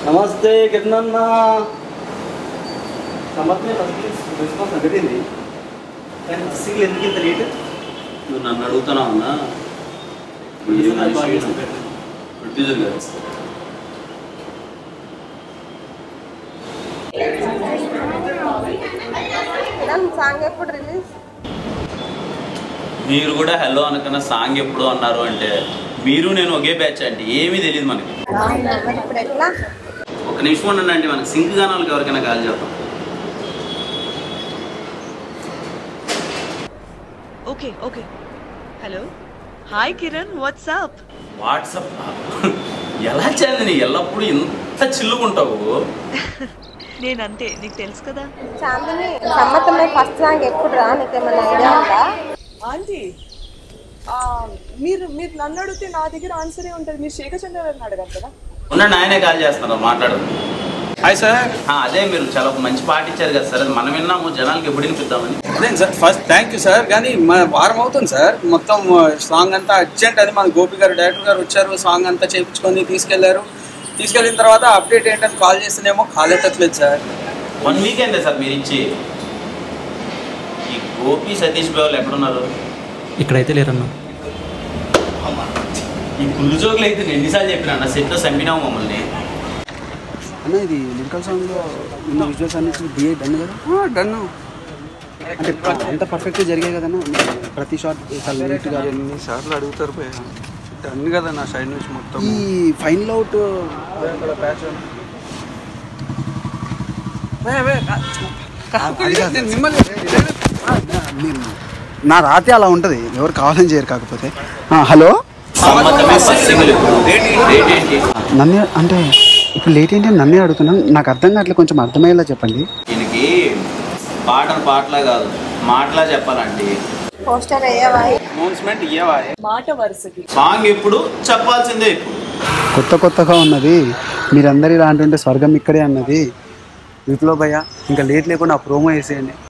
నమస్తే కిరణన్న సమర్థనే first response అడిగింది కానీ సింగిల్ ఎందుకు ఇంత లేట్ నువ్వు నన్ను అడుగుతున్నావు అన్నా ప్రొడ్యూసర్ గారు సాంగ్ ఎప్పుడు రిలీజ్ మీరు కూడా హలో అనకన్నా సాంగ్ ఎప్పుడు అన్నారు అంటే మీరు నేను ఒకే బ్యాచ్ అండి ఏమీ తెలియదు మనకి మరి ఇప్పుడు ఎట్లా ఒక నిమిషం ఉండండి అంటే మనకి సింక్ గాని వాళ్ళకి ఎవరికైనా కాల్ చేద్దాం okay okay hello hi Kiran WhatsApp WhatsApp ఎలా చదివి ఎల్లప్పుడూ ఇంత చిల్లుకుంటావు నేనంతే నీకు తెలుసు కదా చాందిని సమ్మతమే ఫస్ట్ సాంగ్ ఎప్పుడు రా నీకేమైనా ఐడియా ఉందా ఆంటీ ఆ, మీరు మీరు నన్ను అడిగితే నా దగ్గర ఆన్సరే ఉంటుంది మీరు శేఖర్ చంద్ర గారిని అడగారు కదా ఉండండి ఆయనే కాల్ చేస్తున్నారు మాట్లాడు హాయ్ సార్ ఆ, అదే మీరు చాలా మంచి పాట ఇచ్చారు కదా సార్ అది మనం విన్నాము జనాలకి ఎప్పుడు వినిపిద్దామని అదే sir first thank you sir కానీ మన వారం అవుతుంది సార్ మొత్తం సాంగ్ అంతా అర్జెంట్ అని మన గోపి గారు డైరెక్టర్ గారు వచ్చారు సాంగ్ అంతా చేయించుకొని తీసుకెళ్లారు తీసుకెళ్ళిన తర్వాత అప్డేట్ ఏంటని కాల్ చేస్తేనేమో కాల్ ఎత్తట్లేదు సార్ వన్ వీక్ అయిందే సార్ మీరు ఇచ్చి ఈ గోపి సతీష్ బాబులు ఎక్కడున్నారు ఇక్కడైతే లేరన్నా ఈ కుళ్ళు జోకులు అయితే నేను ఎన్నిసార్లు చెప్పినా సెట్లో చంపినావు మమ్మల్ని అన్న ఇది లిరికల్ సాంగ్లో ఉన్న విజువల్స్ అన్ని బిఏ డన్ కదా డన్ అంటే అంత పర్ఫెక్ట్గా జరిగాయి కదన్న ప్రతి షాట్ చాలా నీట్గా ఎన్నిసార్లు అడుగుతారు పోయా డన్ కదా నా సైడ్ నుంచి మొత్తం ఈ ఫైనల్ అవుట్ నా రాతే అలా ఉంటుంది ఎవరు కావాలని చేయరు కాకపోతే ఆ, హలో సమ్మతమే ఫస్ట్ సింగిల్ ఇప్పుడు డేట్ ఏంటి నన్నే అంటే ఇప్పుడు లేట్ ఏంటి అని నన్నే అడుగుతున్నాను నాకు అర్థం కావట్లేదు కొంచెం అర్థమయ్యేలా చెప్పండి దీనికి పాటలు పాటలా కాదు మాటలా చెప్పాలండి పోస్టర్ అయ్యావా అనౌన్స్మెంట్ ఇయ్యవా మాట వరుసకి సాంగ్ ఇప్పుడు చెప్పాల్సిందే ఇప్పుడు కొత్త కొత్తగా ఉన్నది మీరందరూ ఇలా అంటుంటే స్వర్గం ఇక్కడే అన్నది విప్లవ్ భయ్య ఇంకా లేట్ లేకుండా ఆ ప్రోమో వేసేయండి